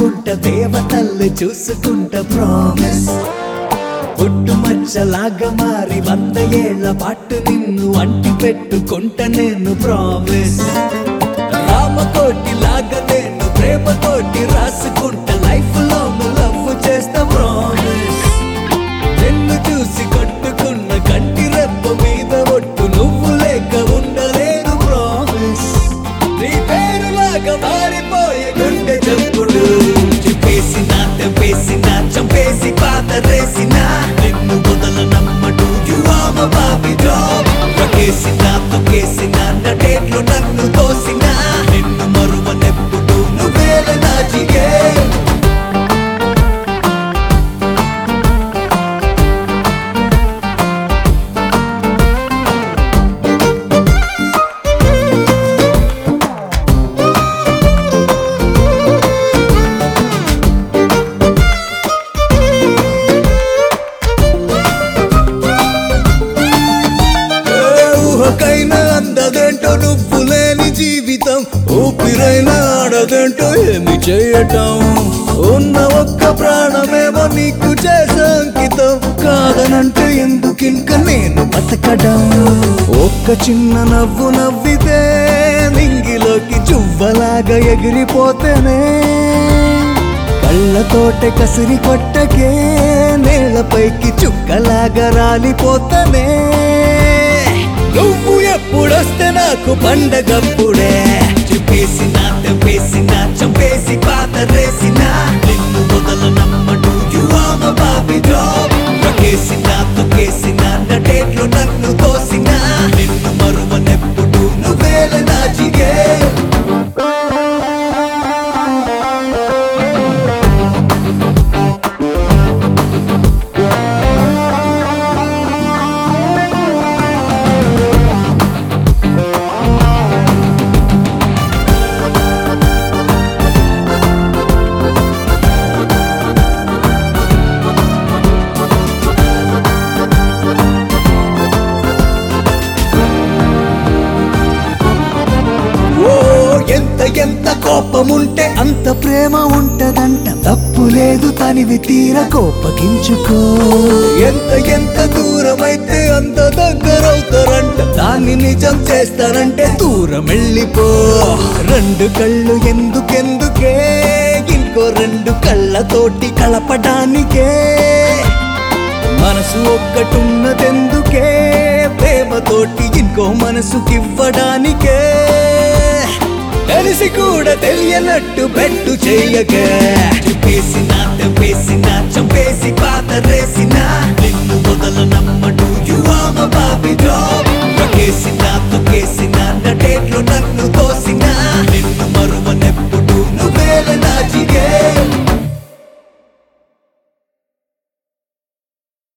దాచుకుంట దేవతల్ని చూసుకుంట ప్రామిస్ పుట్టు మచ్చలాగా మారి వంద ఏళ్ల పాటు నిన్ను అంటి పెట్టుకుంట నేను ప్రామిస్ రామకోటి లాగా నేను ప్రేమతోటి రాసుకుంట లైఫ్ లో లవ్ చేస్తా ప్రామిస్ నిన్ను చూసి కట్టుకున్న కంటి రెప్ప మీద ఒట్టు నువ్వు లేక ఉండలేదు ప్రామిస్ నీ పేరులాగా మారిపోయే గుండె చప్పుడు చెప్పేసిన తెంపేసిన చంపేసి పాత రేసిన నిన్ను వదల నమ్మడు యువామ బాబి జాబ్ రకేసిన తొక్కేసిన నటేట్లు నన్ను తోసిన నిన్ను మరువనెప్పుడు నువ్వేల నాచిగే ఏ ఊహకైనా అందదేంటో నువ్వు లేని జీవితం ఊపిరైనా ఆడదేంటో ఏమి చేయటం ఉన్న ఒక్క ప్రాణమేమో నీకు చేసే అంకితం కాదనంటే ఎందుకింక నేను బతకడం ఒక్క చిన్న నవ్వు నవ్వితే నింగిలోకి చువ్వలాగా ఎగిరిపోతేనే కళ్ళతోటే కసిరి కొట్టకే నేలపైకి చుక్కలాగా రాలిపోతనే నువ్వు ఎప్పుడొస్తే నాకు పండగప్పుడే చెప్పేసిన తెంపేసిన చంపేసి పాత రేసిన నిన్ను వదల నమ్మడు యువామ బాబి జాబ్ రకేసిన తొక్కేసిన నటేట్లు నన్ను తోసిన నిన్ను మరువనెప్పుడు నువ్వేల నాచిగే ఓ ఎంత ఎంత కోపముంటే అంత ప్రేమ ఉంటదంట తప్పు లేదు తనివి తీర కోపగించుకో ఎంత ఎంత దూరమైతే అంత దగ్గరవుతారంట దాన్ని నిజం చేస్తారంటే దూరం వెళ్ళిపో రెండు కళ్ళు ఎందుకెందుకే ఇంకో రెండు కళ్ళతోటి కలపడానికే మనసు ఒక్కటున్నదెందుకే ప్రేమతోటి ఇంకో మనసుకివ్వడానికే తెలిసి కూడా తెలియనట్టు పెట్టు చెయ్యకే చెప్పేసిన తెంపేసిన చంపేసి పాత రేసిన నిన్ను వదల నమ్మడు యువామ బాబి